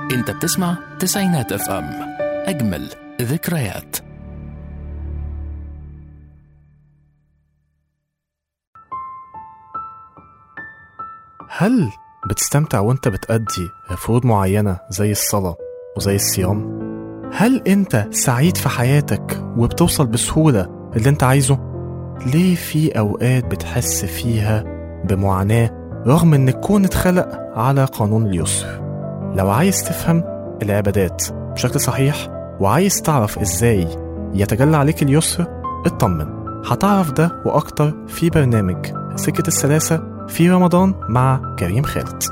انت بتسمع تسعينات اف ام اجمل ذكريات هل بتستمتع وانت بتأدي فروض معينة زي الصلاة وزي الصيام؟ هل انت سعيد في حياتك وبتوصل بسهولة اللي انت عايزه؟ ليه في أوقات بتحس فيها بمعاناة رغم ان الكون اتخلق على قانون اليسر؟ لو عايز تفهم العبادات بشكل صحيح وعايز تعرف ازاي يتجلى عليك اليسر اطمن هتعرف ده وأكتر في برنامج سكة السلاسة في رمضان مع كريم خالد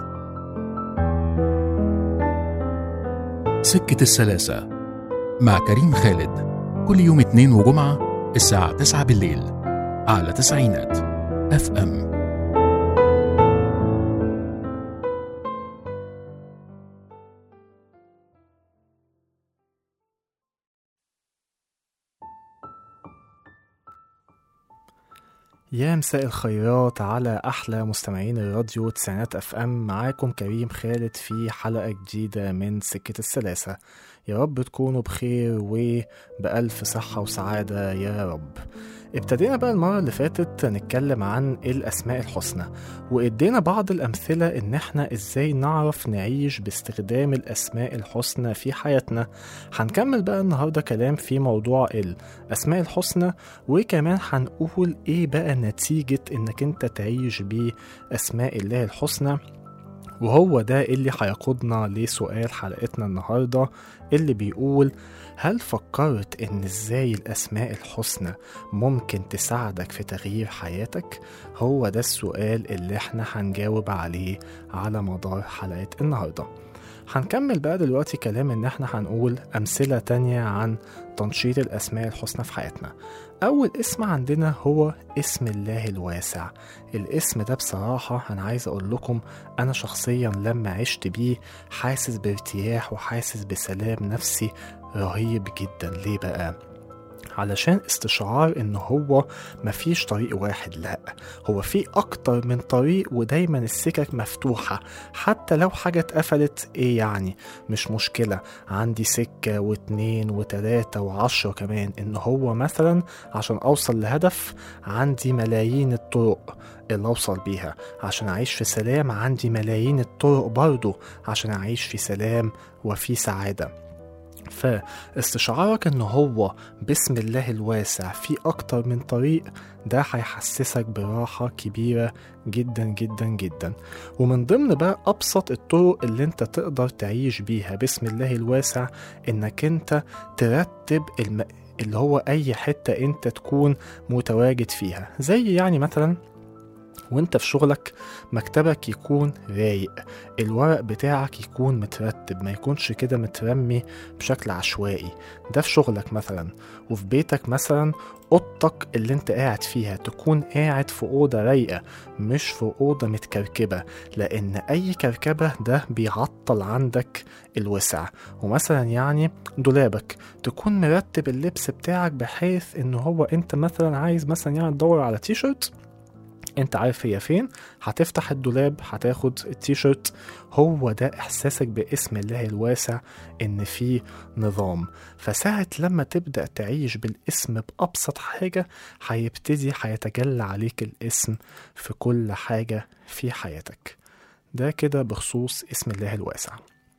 سكة السلاسة مع كريم خالد كل يوم اثنين وجمعة الساعة 9 بالليل على تسعينات اف ام يا مساء الخيرات على أحلى مستمعين الراديو تسعينات أف أم معاكم كريم خالد في حلقة جديدة من سكة السلاسة يا رب تكونوا بخير وبألف صحة وسعادة يا رب ابتدينا بقى المرة اللي فاتت نتكلم عن الأسماء الحسنى وادينا بعض الأمثلة إن احنا ازاي نعرف نعيش باستخدام الأسماء الحسنى في حياتنا هنكمل بقى النهاردة كلام في موضوع الأسماء الحسنى وكمان هنقول ايه بقى نتيجة انك انت تعيش بأسماء الله الحسنى وهو ده اللي هيقودنا لسؤال حلقتنا النهاردة اللي بيقول هل فكرت ان ازاي الاسماء الحسنى ممكن تساعدك في تغيير حياتك؟ هو ده السؤال اللي احنا هنجاوب عليه على مدار حلقة النهارده هنكمل بقى دلوقتي كلام ان احنا هنقول امثلة تانية عن تنشيط الاسماء الحسنى في حياتنا اول اسم عندنا هو اسم الله الواسع الاسم ده بصراحة انا عايز اقول لكم انا شخصيا لما عشت بيه حاسس بارتياح وحاسس بسلام نفسي رهيب جدا ليه بقى علشان استشعار ان هو مفيش طريق واحد لا هو في اكتر من طريق ودايما السكك مفتوحة حتى لو حاجة اتقفلت ايه يعني مش مشكلة عندي سكة واتنين وتلاتة وعشرة كمان ان هو مثلا عشان اوصل لهدف عندي ملايين الطرق اللي اوصل بيها عشان اعيش في سلام عندي ملايين الطرق برضو عشان اعيش في سلام وفي سعاده فاستشعارك ان هو بسم الله الواسع في اكتر من طريق ده هيحسسك براحة كبيرة جدا جدا جدا ومن ضمن بقى ابسط الطرق اللي انت تقدر تعيش بيها بسم الله الواسع انك انت ترتب الم... اللي هو اي حتة انت تكون متواجد فيها زي يعني مثلا وانت في شغلك مكتبك يكون رايق الورق بتاعك يكون مترتب ما يكونش كده مترمي بشكل عشوائي ده في شغلك مثلا وفي بيتك مثلا اوضتك اللي انت قاعد فيها تكون قاعد في اوضه رايقه مش في اوضه متكركبه لان اي كركبه ده بيعطل عندك الوسع ومثلا يعني دولابك تكون مرتب اللبس بتاعك بحيث ان هو انت مثلا عايز مثلا يعني تدور على تي شيرت انت عارف هي فين هتفتح الدولاب هتاخد التيشيرت هو ده احساسك باسم الله الواسع ان في نظام فساعة لما تبدأ تعيش بالاسم بأبسط حاجة هيبتدي هيتجلى عليك الاسم في كل حاجة في حياتك ده كده بخصوص اسم الله الواسع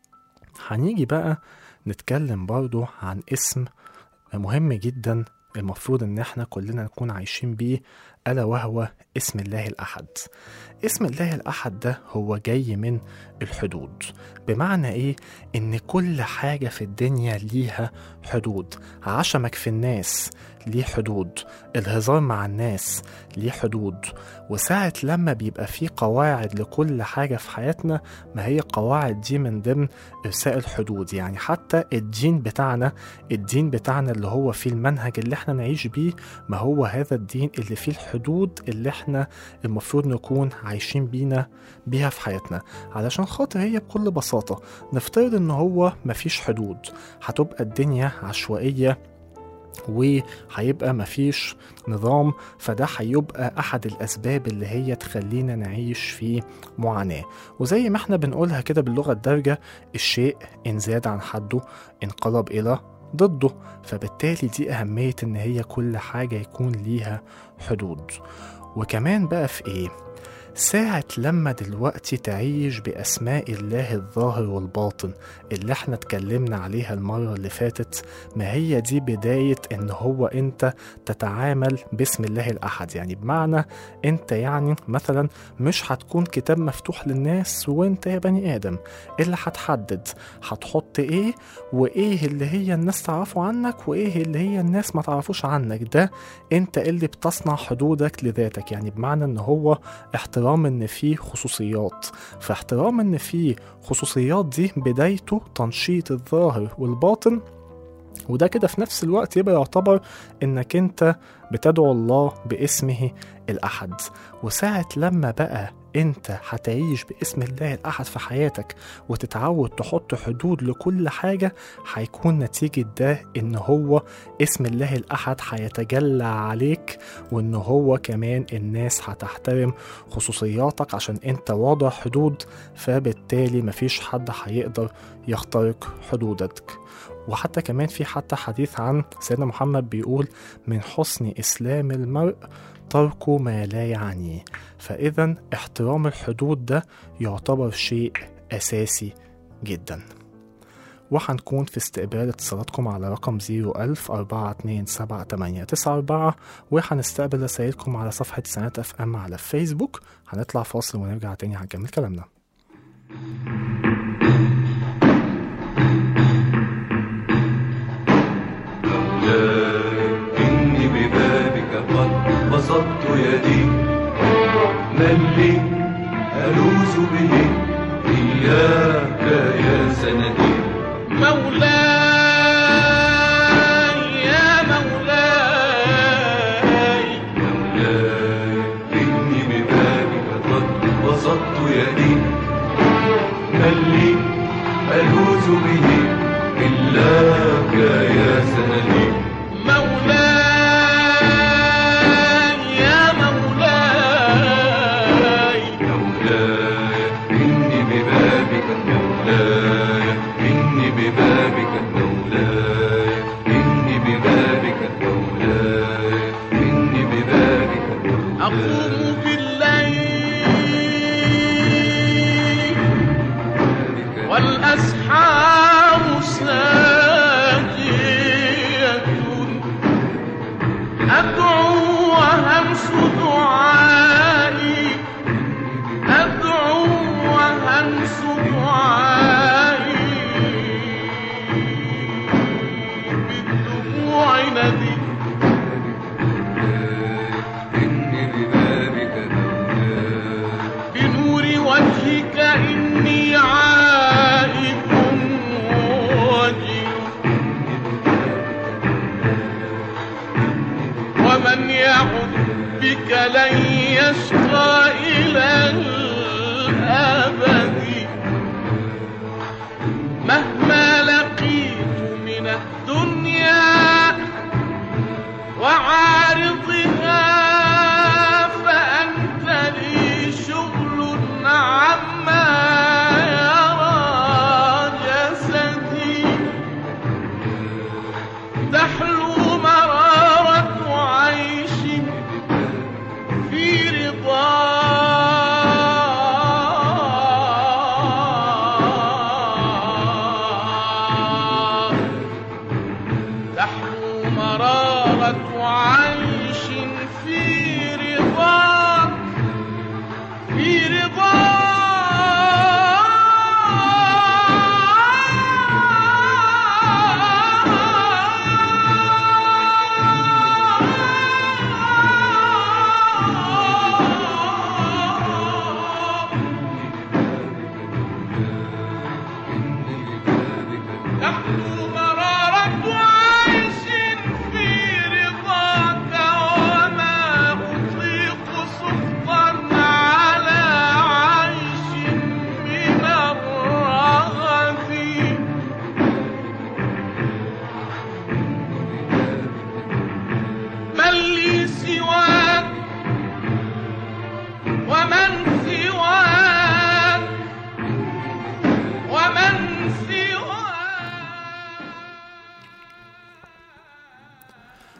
هنيجي بقى نتكلم برضو عن اسم مهم جدا المفروض ان احنا كلنا نكون عايشين بيه الا وهو اسم الله الاحد اسم الله الاحد ده هو جاي من الحدود بمعنى ايه ان كل حاجه في الدنيا ليها حدود عشمك في الناس ليه حدود الهزار مع الناس ليه حدود وساعة لما بيبقى في قواعد لكل حاجة في حياتنا ما هي قواعد دي من ضمن إرساء الحدود يعني حتى الدين بتاعنا الدين بتاعنا اللي هو فيه المنهج اللي احنا نعيش بيه ما هو هذا الدين اللي فيه الحدود اللي احنا المفروض نكون عايشين بينا بيها في حياتنا علشان خاطر هي بكل بساطة نفترض ان هو مفيش حدود هتبقى الدنيا عشوائية وهيبقى مفيش نظام فده هيبقى أحد الأسباب اللي هي تخلينا نعيش في معاناة وزي ما احنا بنقولها كده باللغة الدارجة الشيء إن زاد عن حده انقلب إلى ضده فبالتالي دي أهمية إن هي كل حاجة يكون ليها حدود وكمان بقى في إيه؟ ساعة لما دلوقتي تعيش بأسماء الله الظاهر والباطن اللي احنا اتكلمنا عليها المرة اللي فاتت ما هي دي بداية ان هو انت تتعامل باسم الله الأحد يعني بمعنى انت يعني مثلا مش هتكون كتاب مفتوح للناس وانت يا بني آدم اللي هتحدد هتحط ايه وايه اللي هي الناس تعرفه عنك وايه اللي هي الناس ما تعرفوش عنك ده انت اللي بتصنع حدودك لذاتك يعني بمعنى ان هو احترام ان فيه خصوصيات فاحترام ان فيه خصوصيات دي بدايته تنشيط الظاهر والباطن وده كده في نفس الوقت يبقى يعتبر انك انت بتدعو الله باسمه الاحد وساعة لما بقى انت هتعيش باسم الله الاحد في حياتك وتتعود تحط حدود لكل حاجة هيكون نتيجة ده ان هو اسم الله الاحد هيتجلى عليك وان هو كمان الناس هتحترم خصوصياتك عشان انت واضع حدود فبالتالي مفيش حد هيقدر يخترق حدودك وحتى كمان في حتى حديث عن سيدنا محمد بيقول من حسن إسلام المرء ترك ما لا يعنيه فإذا احترام الحدود ده يعتبر شيء أساسي جدا وهنكون في استقبال اتصالاتكم على رقم 01000 427 وهنستقبل رسائلكم على صفحة سنة اف ام على فيسبوك هنطلع فاصل ونرجع تاني هنكمل كلامنا إني ببابك قد بسطت يدي من لي ألوذ به إياك يا سندي مولاي يا مولاي مولاي إني ببابك قد بسطت يدي من لي ألوذ به إلاك يا سندي مولاي يا مولاي مولاي إني ببابك مولاي إني ببابك مولاي إني ببابك مولاي إني ببابك مولاي أقوم بالليل والأسحار ساجية أدعو وهمس دعائي أدعو وهمس دعائي بالدموع ندي إني ببابك مولاي بنور وجهك إني عائد وجل ومن يعد بك لن يشقى إلى الأبد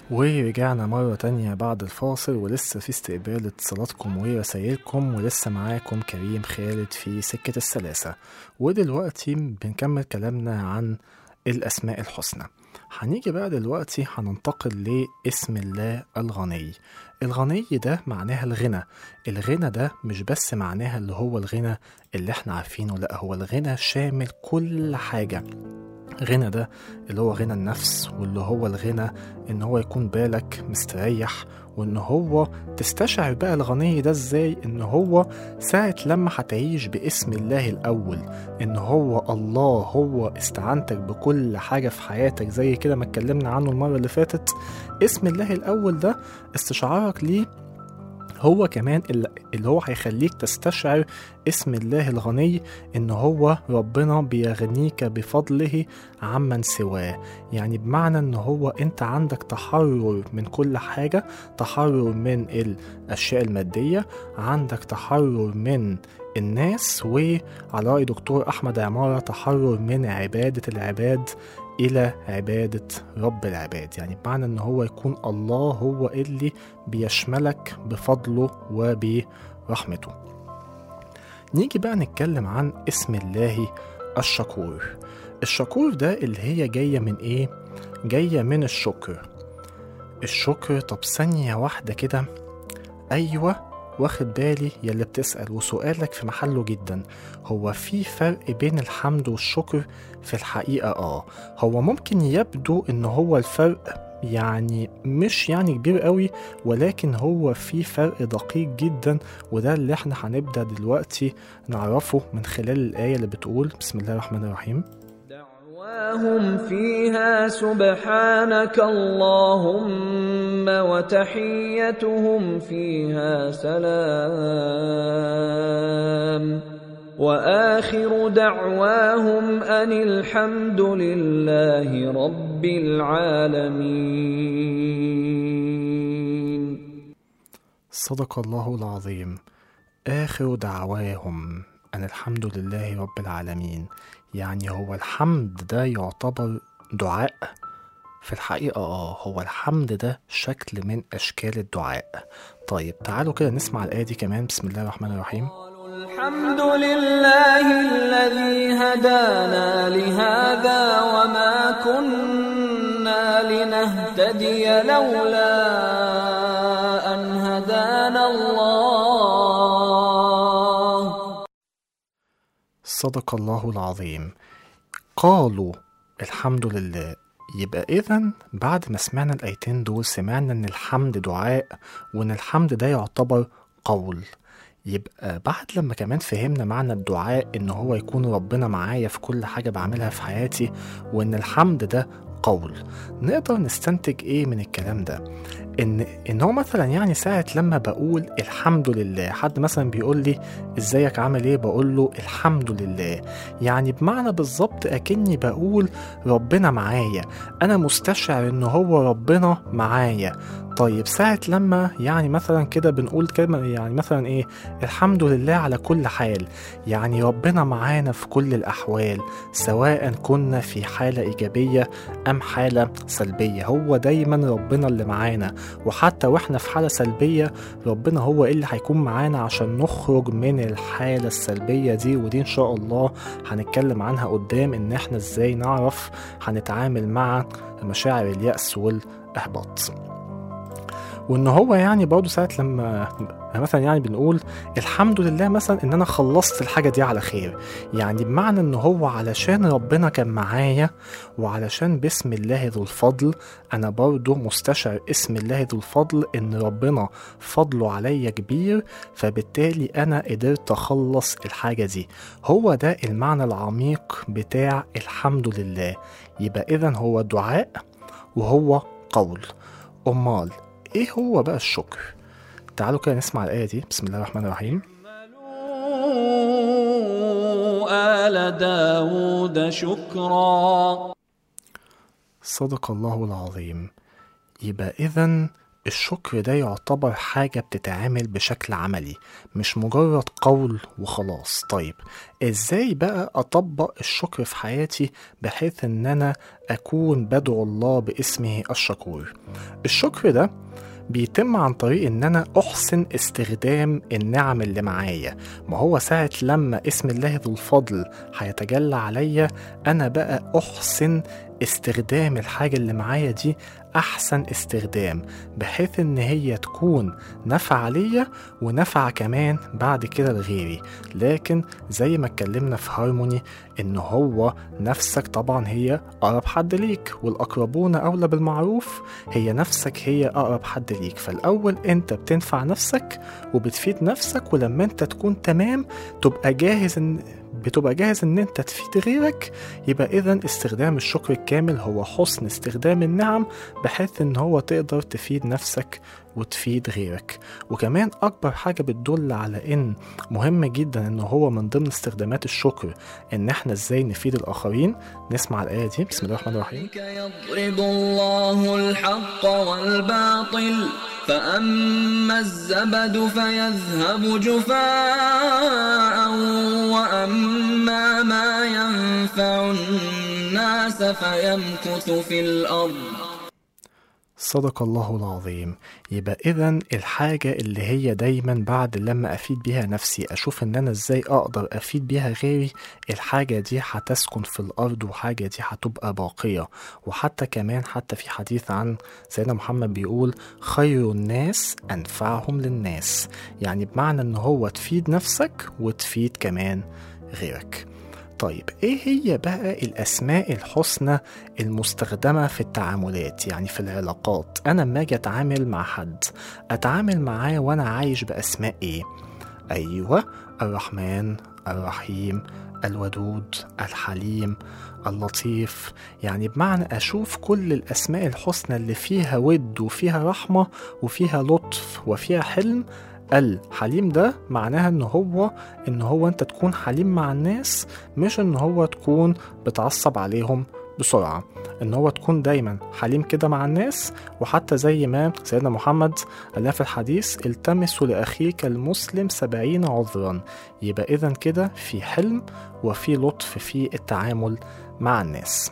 ورجعنا مرة تانية بعد الفاصل ولسه في استقبال اتصالاتكم ورسايلكم ولسه معاكم كريم خالد في سكة السلاسة ودلوقتي بنكمل كلامنا عن الأسماء الحسنى هنيجي بقى دلوقتي هننتقل لاسم الله الغني الغني ده معناها الغنى الغنى ده مش بس معناها اللي هو الغنى اللي احنا عارفينه لا هو الغنى شامل كل حاجة غنى ده اللي هو غنى النفس واللي هو الغنى ان هو يكون بالك مستريح وان هو تستشعر بقى الغني ده ازاي ان هو ساعة لما هتعيش باسم الله الاول ان هو الله هو استعانتك بكل حاجة في حياتك زي كده ما اتكلمنا عنه المرة اللي فاتت اسم الله الاول ده استشعارك ليه هو كمان اللي اللي هو هيخليك تستشعر اسم الله الغني ان هو ربنا بيغنيك بفضله عمن سواه يعني بمعنى ان هو انت عندك تحرر من كل حاجة تحرر من الاشياء المادية عندك تحرر من الناس وعلى رأي دكتور أحمد عمارة تحرر من عبادة العباد إلى عبادة رب العباد يعني بمعنى أن هو يكون الله هو اللي بيشملك بفضله وبرحمته نيجي بقى نتكلم عن اسم الله الشكور الشكور ده اللي هي جاية من إيه؟ جاية من الشكر الشكر طب ثانية واحدة كده أيوة واخد بالي يلي بتسأل وسؤالك في محله جدا هو في فرق بين الحمد والشكر في الحقيقة اه هو ممكن يبدو ان هو الفرق يعني مش يعني كبير قوي ولكن هو في فرق دقيق جدا وده اللي احنا هنبدأ دلوقتي نعرفه من خلال الآية اللي بتقول بسم الله الرحمن الرحيم دعواهم فيها سبحانك اللهم وتحيتهم فيها سلام واخر دعواهم ان الحمد لله رب العالمين صدق الله العظيم آخر دعواهم أن الحمد لله رب العالمين يعني هو الحمد ده يعتبر دعاء في الحقيقة آه هو الحمد ده شكل من أشكال الدعاء طيب تعالوا كده نسمع الآية دي كمان بسم الله الرحمن الرحيم الحمد لله الذي هدانا لهذا وما كنا لنهتدي لولا أن هدانا الله صدق الله العظيم قالوا الحمد لله يبقى إذا بعد ما سمعنا الآيتين دول سمعنا إن الحمد دعاء وإن الحمد ده يعتبر قول يبقى بعد لما كمان فهمنا معنى الدعاء إن هو يكون ربنا معايا في كل حاجة بعملها في حياتي وإن الحمد ده قول نقدر نستنتج إيه من الكلام ده ان ان هو مثلا يعني ساعه لما بقول الحمد لله حد مثلا بيقول لي ازيك عامل ايه بقول له الحمد لله يعني بمعنى بالظبط اكني بقول ربنا معايا انا مستشعر ان هو ربنا معايا طيب ساعة لما يعني مثلا كده بنقول كلمة يعني مثلا ايه الحمد لله على كل حال يعني ربنا معانا في كل الأحوال سواء كنا في حالة إيجابية أم حالة سلبية هو دايما ربنا اللي معانا وحتى واحنا في حالة سلبية ربنا هو اللي هيكون معانا عشان نخرج من الحالة السلبية دي ودي ان شاء الله هنتكلم عنها قدام ان احنا ازاي نعرف هنتعامل مع مشاعر اليأس والإحباط وان هو يعني برضه ساعة لما مثلا يعني بنقول الحمد لله مثلا ان انا خلصت الحاجة دي على خير يعني بمعنى ان هو علشان ربنا كان معايا وعلشان باسم الله ذو الفضل انا برضه مستشعر اسم الله ذو الفضل ان ربنا فضله عليا كبير فبالتالي انا قدرت اخلص الحاجة دي هو ده المعنى العميق بتاع الحمد لله يبقى اذا هو دعاء وهو قول امال ايه هو بقى الشكر تعالوا كده نسمع الآية دي بسم الله الرحمن الرحيم اعملوا آل داود شكرا صدق الله العظيم يبقى إذا الشكر ده يعتبر حاجة بتتعمل بشكل عملي مش مجرد قول وخلاص طيب ازاي بقى اطبق الشكر في حياتي بحيث ان انا اكون بدعو الله باسمه الشكور الشكر ده بيتم عن طريق ان انا احسن استخدام النعم اللي معايا ما هو ساعة لما اسم الله ذو الفضل هيتجلى عليا انا بقى احسن استخدام الحاجة اللي معايا دي احسن استخدام بحيث ان هي تكون نفع ليا ونفع كمان بعد كده لغيري لكن زي ما اتكلمنا في هارموني ان هو نفسك طبعا هي اقرب حد ليك والاقربون اولى بالمعروف هي نفسك هي اقرب حد ليك فالاول انت بتنفع نفسك وبتفيد نفسك ولما انت تكون تمام تبقى جاهز ان بتبقى جاهز ان انت تفيد غيرك يبقى اذا استخدام الشكر الكامل هو حسن استخدام النعم بحيث ان هو تقدر تفيد نفسك وتفيد غيرك وكمان اكبر حاجة بتدل على ان مهم جدا ان هو من ضمن استخدامات الشكر ان احنا ازاي نفيد الاخرين نسمع الايه دي بسم الله الرحمن الرحيم كذلك يضرب الله الحق والباطل فأما الزبد فيذهب جفاء وأما ما ينفع الناس فيمكث في الأرض صدق الله العظيم يبقى اذا الحاجة اللي هي دايما بعد لما افيد بيها نفسي اشوف ان انا ازاي اقدر افيد بيها غيري الحاجة دي هتسكن في الارض وحاجة دي هتبقى باقية وحتى كمان حتى في حديث عن سيدنا محمد بيقول خير الناس انفعهم للناس يعني بمعنى ان هو تفيد نفسك وتفيد كمان غيرك طيب ايه هي بقى الاسماء الحسنى المستخدمه في التعاملات يعني في العلاقات انا لما اجي اتعامل مع حد اتعامل معاه وانا عايش باسماء ايه ايوه الرحمن الرحيم الودود الحليم اللطيف يعني بمعنى اشوف كل الاسماء الحسنى اللي فيها ود وفيها رحمه وفيها لطف وفيها حلم الحليم ده معناها ان هو ان هو انت تكون حليم مع الناس مش ان هو تكون بتعصب عليهم بسرعة ان هو تكون دايما حليم كده مع الناس وحتى زي ما سيدنا محمد قال لنا في الحديث التمسوا لأخيك المسلم سبعين عذرا يبقى إذا كده في حلم وفي لطف في التعامل مع الناس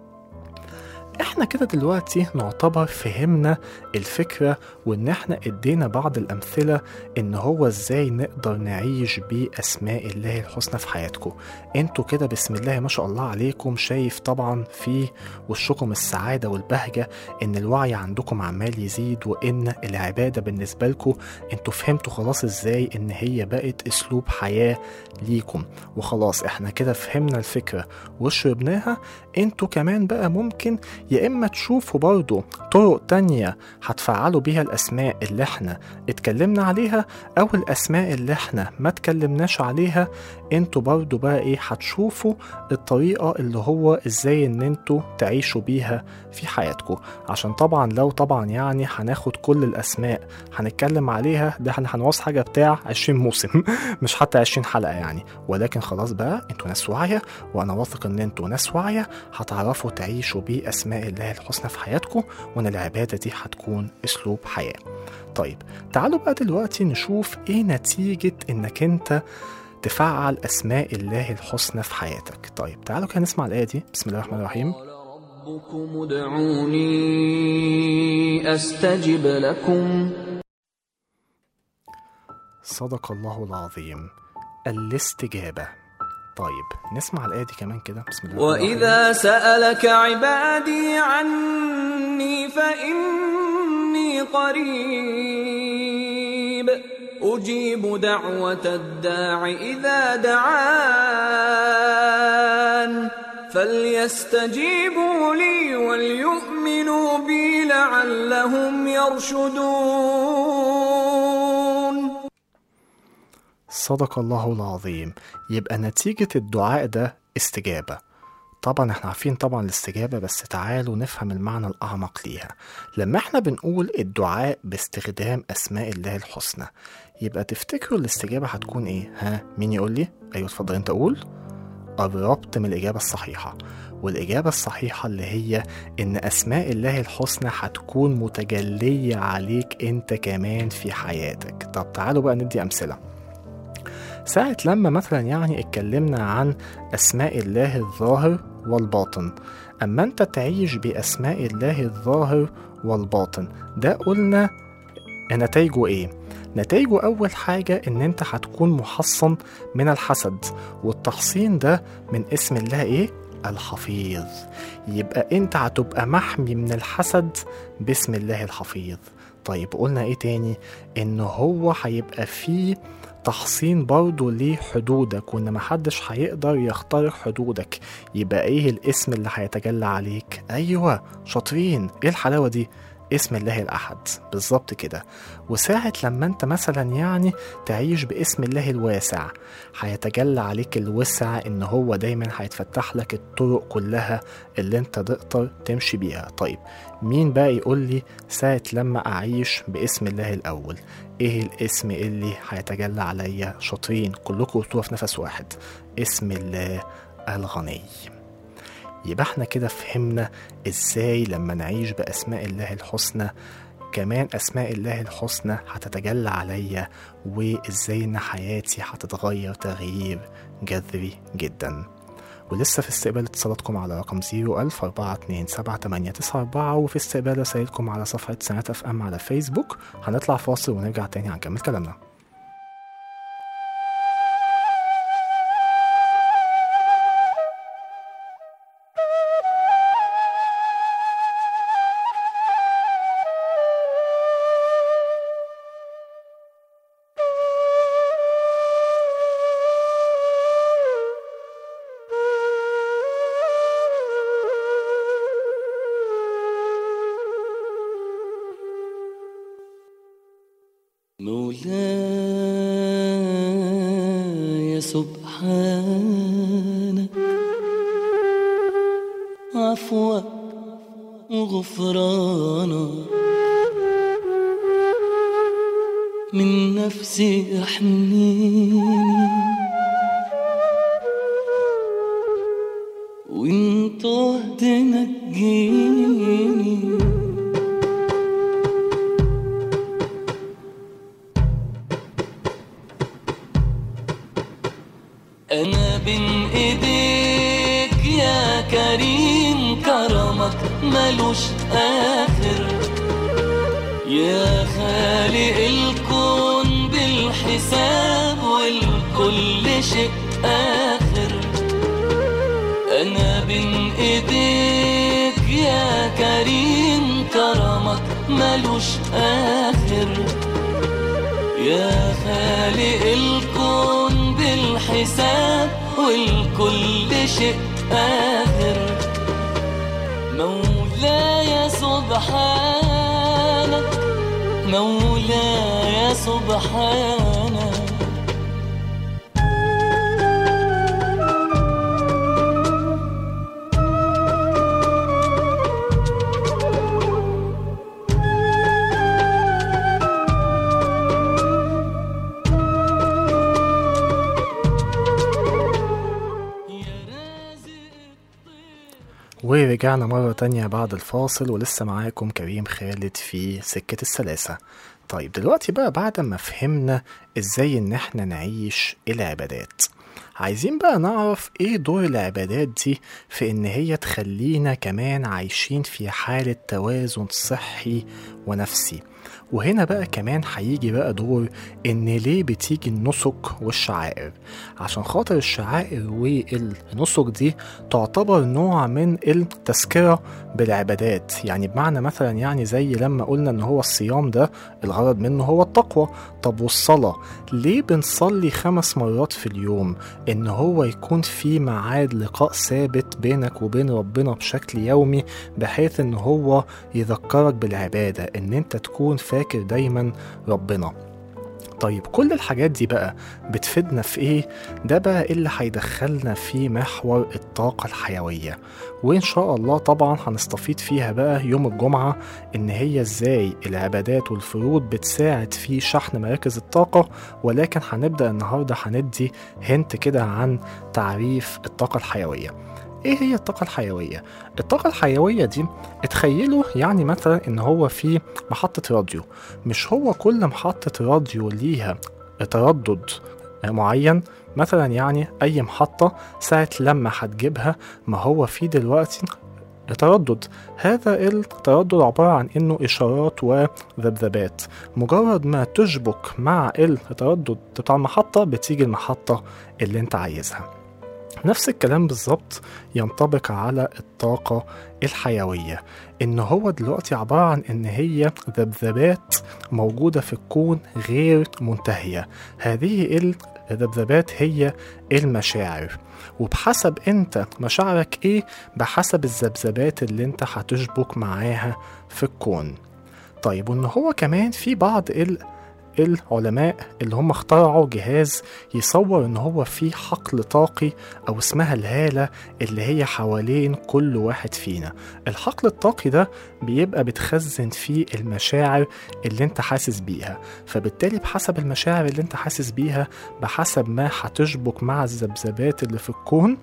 احنا كده دلوقتي نعتبر فهمنا الفكرة وان احنا ادينا بعض الامثلة ان هو ازاي نقدر نعيش باسماء الله الحسنى في حياتكم انتوا كده بسم الله ما شاء الله عليكم شايف طبعا في وشكم السعادة والبهجة ان الوعي عندكم عمال يزيد وان العبادة بالنسبة لكم انتوا فهمتوا خلاص ازاي ان هي بقت اسلوب حياة ليكم وخلاص احنا كده فهمنا الفكرة وشربناها انتوا كمان بقى ممكن يا اما تشوفوا برضو طرق تانية هتفعلوا بيها الاسماء اللي احنا اتكلمنا عليها او الاسماء اللي احنا ما اتكلمناش عليها انتوا برضو بقى ايه هتشوفوا الطريقة اللي هو ازاي ان انتوا تعيشوا بيها في حياتكم عشان طبعا لو طبعا يعني هناخد كل الاسماء هنتكلم عليها ده احنا هنوصل حاجة بتاع 20 موسم مش حتى 20 حلقة يعني ولكن خلاص بقى انتوا ناس واعية وانا واثق ان انتوا ناس واعية هتعرفوا تعيشوا باسماء الله الحسنى في حياتكم وان العبادة دي هتكون اسلوب حياة طيب تعالوا بقى دلوقتي نشوف ايه نتيجة انك انت تفعل اسماء الله الحسنى في حياتك طيب تعالوا كده نسمع الايه دي بسم الله الرحمن الرحيم قال ربكم ادعوني أستجب لكم صدق الله العظيم الاستجابة طيب نسمع الآية دي كمان كده بسم الله الرحمن الرحيم. وإذا سألك عبادي عني فإني قريب أجيب دعوة الداع إذا دعان فليستجيبوا لي وليؤمنوا بي لعلهم يرشدون صدق الله العظيم يبقى نتيجة الدعاء ده استجابة طبعا احنا عارفين طبعا الاستجابة بس تعالوا نفهم المعنى الأعمق ليها لما احنا بنقول الدعاء باستخدام أسماء الله الحسنى يبقى تفتكروا الاستجابة هتكون ايه ها مين يقول لي ايوه اتفضل انت قول قربت من الإجابة الصحيحة والإجابة الصحيحة اللي هي إن أسماء الله الحسنى هتكون متجلية عليك أنت كمان في حياتك طب تعالوا بقى ندي أمثلة ساعة لما مثلا يعني اتكلمنا عن أسماء الله الظاهر والباطن أما أنت تعيش بأسماء الله الظاهر والباطن ده قلنا نتائجه إيه؟ نتائجه أول حاجة إن أنت هتكون محصن من الحسد والتحصين ده من اسم الله إيه؟ الحفيظ يبقى أنت هتبقى محمي من الحسد باسم الله الحفيظ طيب قلنا إيه تاني؟ إن هو هيبقى فيه تحصين برضه لحدودك وان محدش هيقدر يخترق حدودك يبقى ايه الاسم اللي هيتجلى عليك ايوه شاطرين ايه الحلاوه دي اسم الله الأحد بالظبط كده وساعة لما انت مثلا يعني تعيش باسم الله الواسع هيتجلى عليك الوسع ان هو دايما هيتفتح لك الطرق كلها اللي انت تقدر تمشي بيها طيب مين بقى يقول لي ساعة لما أعيش باسم الله الأول ايه الاسم اللي هيتجلى عليا شاطرين كلكم قلتوها في نفس واحد اسم الله الغني يبقى احنا كده فهمنا ازاي لما نعيش بأسماء الله الحسنى كمان أسماء الله الحسنى هتتجلى عليا وإزاي إن حياتي هتتغير تغيير جذري جدا ولسه في استقبال اتصالاتكم على رقم 01000 427 وفي استقبال رسائلكم على صفحة سنة اف ام على فيسبوك هنطلع فاصل ونرجع تاني هنكمل كلامنا مولاي سبحانك عفوك وغفرانك من نفسي احميني وان تهت نجيني أنا بين إيديك يا كريم كرمك ملوش آخر يا خالق الكون بالحساب والكل شيء آخر أنا بين إيديك يا كريم كرمك ملوش آخر يا خالق الكون بالحساب والكل شيء آخر مولاي سبحانك مولاي سبحانك ورجعنا مرة تانية بعد الفاصل ولسه معاكم كريم خالد في سكة السلاسة طيب دلوقتي بقى بعد ما فهمنا ازاي ان احنا نعيش العبادات عايزين بقى نعرف ايه دور العبادات دي في ان هي تخلينا كمان عايشين في حالة توازن صحي ونفسي وهنا بقى كمان هيجي بقى دور ان ليه بتيجي النسك والشعائر عشان خاطر الشعائر والنسك دي تعتبر نوع من التذكرة بالعبادات يعني بمعنى مثلا يعني زي لما قلنا ان هو الصيام ده الغرض منه هو التقوى طب والصلاة ليه بنصلي خمس مرات في اليوم ان هو يكون في ميعاد لقاء ثابت بينك وبين ربنا بشكل يومي بحيث ان هو يذكرك بالعبادة ان انت تكون فاكر دايما ربنا طيب كل الحاجات دي بقى بتفيدنا في ايه؟ ده بقى اللي هيدخلنا في محور الطاقة الحيوية وإن شاء الله طبعا هنستفيد فيها بقى يوم الجمعة إن هي إزاي العبادات والفروض بتساعد في شحن مراكز الطاقة ولكن هنبدأ النهاردة هندي هنت كده عن تعريف الطاقة الحيوية ايه هي الطاقة الحيوية؟ الطاقة الحيوية دي اتخيلوا يعني مثلا ان هو في محطة راديو مش هو كل محطة راديو ليها تردد معين مثلا يعني اي محطة ساعة لما هتجيبها ما هو في دلوقتي تردد هذا التردد عبارة عن انه اشارات وذبذبات مجرد ما تشبك مع التردد بتاع المحطة بتيجي المحطة اللي انت عايزها نفس الكلام بالظبط ينطبق على الطاقة الحيوية إن هو دلوقتي عبارة عن إن هي ذبذبات موجودة في الكون غير منتهية هذه الذبذبات هي المشاعر وبحسب انت مشاعرك ايه بحسب الذبذبات اللي انت هتشبك معاها في الكون طيب وان هو كمان في بعض ال العلماء اللي هم اخترعوا جهاز يصور ان هو في حقل طاقي او اسمها الهالة اللي هي حوالين كل واحد فينا الحقل الطاقي ده بيبقى بتخزن فيه المشاعر اللي انت حاسس بيها فبالتالي بحسب المشاعر اللي انت حاسس بيها بحسب ما هتشبك مع الذبذبات اللي في الكون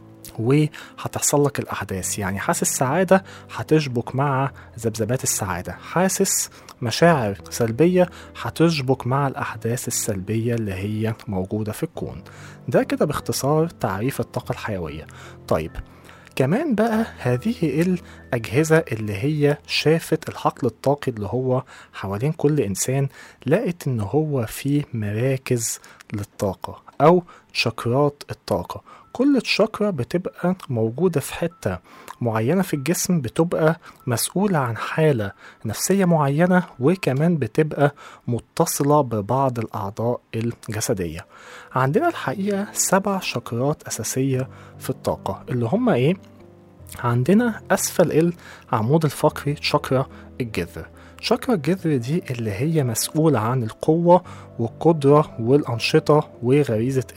وهتحصل لك الأحداث يعني حاسس سعادة هتشبك مع ذبذبات السعادة حاسس مشاعر سلبية هتشبك مع الأحداث السلبية اللي هي موجودة في الكون ده كده باختصار تعريف الطاقة الحيوية طيب كمان بقى هذه الأجهزة اللي هي شافت الحقل الطاقي اللي هو حوالين كل إنسان لقت إن هو في مراكز للطاقة أو شكرات الطاقة كل تشاكرا بتبقى موجودة في حتة معينة في الجسم بتبقى مسؤولة عن حالة نفسية معينة وكمان بتبقى متصلة ببعض الأعضاء الجسدية عندنا الحقيقة سبع شكرات أساسية في الطاقة اللي هما إيه؟ عندنا أسفل العمود الفقري شكرا الجذر شكرا الجذر دي اللي هي مسؤولة عن القوة والقدرة والأنشطة وغريزة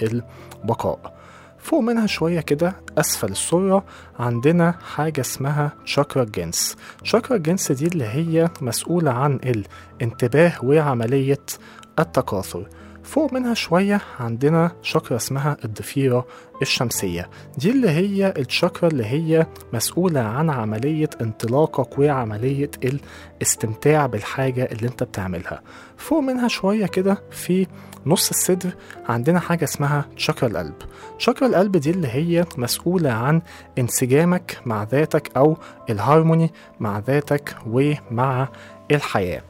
البقاء فوق منها شوية كده أسفل السرة عندنا حاجة اسمها شاكرا الجنس شاكرا الجنس دي اللي هي مسؤولة عن الانتباه وعملية التكاثر فوق منها شوية عندنا شاكرا اسمها الضفيرة الشمسية دي اللي هي الشاكرا اللي هي مسؤولة عن عملية انطلاقك وعملية الاستمتاع بالحاجة اللي انت بتعملها فوق منها شوية كده في نص الصدر عندنا حاجة اسمها شاكرا القلب شاكرا القلب دي اللي هي مسؤولة عن انسجامك مع ذاتك أو الهارموني مع ذاتك ومع الحياة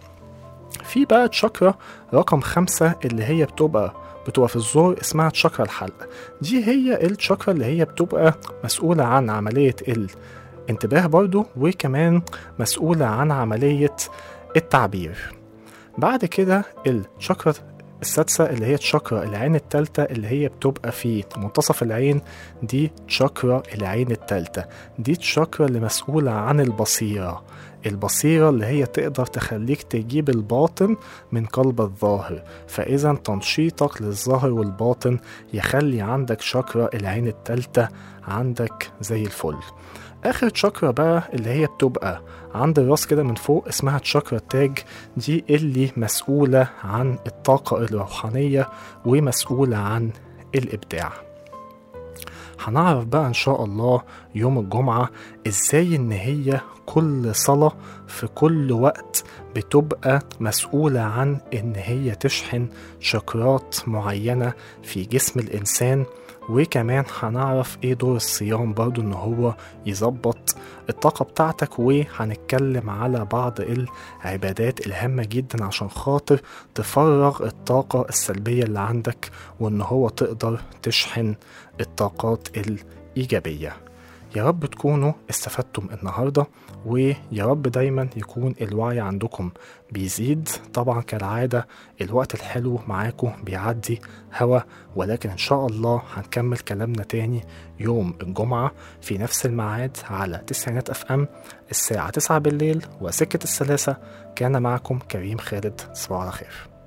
في بقى تشاكرا رقم خمسة اللي هي بتبقى بتبقى في الزور اسمها تشاكرا الحلق دي هي التشاكرا اللي هي بتبقى مسؤولة عن عملية الانتباه برضو وكمان مسؤولة عن عملية التعبير بعد كده الشاكرا السادسة اللي هي تشاكرا العين التالتة اللي هي بتبقى في منتصف العين دي تشاكرا العين التالتة دي تشاكرا اللي مسؤولة عن البصيرة البصيرة اللي هي تقدر تخليك تجيب الباطن من قلب الظاهر فإذا تنشيطك للظاهر والباطن يخلي عندك شاكرا العين التالتة عندك زي الفل آخر تشاكرا بقى اللي هي بتبقى عند الراس كده من فوق اسمها تشاكرا التاج دي اللي مسؤولة عن الطاقة الروحانية ومسؤولة عن الإبداع هنعرف بقى إن شاء الله يوم الجمعة إزاي إن هي كل صلاة في كل وقت بتبقى مسؤولة عن إن هي تشحن شكرات معينة في جسم الإنسان وكمان هنعرف ايه دور الصيام برضو ان هو يظبط الطاقة بتاعتك وهنتكلم على بعض العبادات الهامة جدا عشان خاطر تفرغ الطاقة السلبية اللي عندك وان هو تقدر تشحن الطاقات الإيجابية يا رب تكونوا استفدتم النهاردة ويا رب دايما يكون الوعي عندكم بيزيد طبعا كالعادة الوقت الحلو معاكم بيعدي هوا ولكن إن شاء الله هنكمل كلامنا تاني يوم الجمعة في نفس الميعاد على تسعينات أف أم الساعة 9 بالليل وسكة السلاسة كان معكم كريم خالد صباح على خير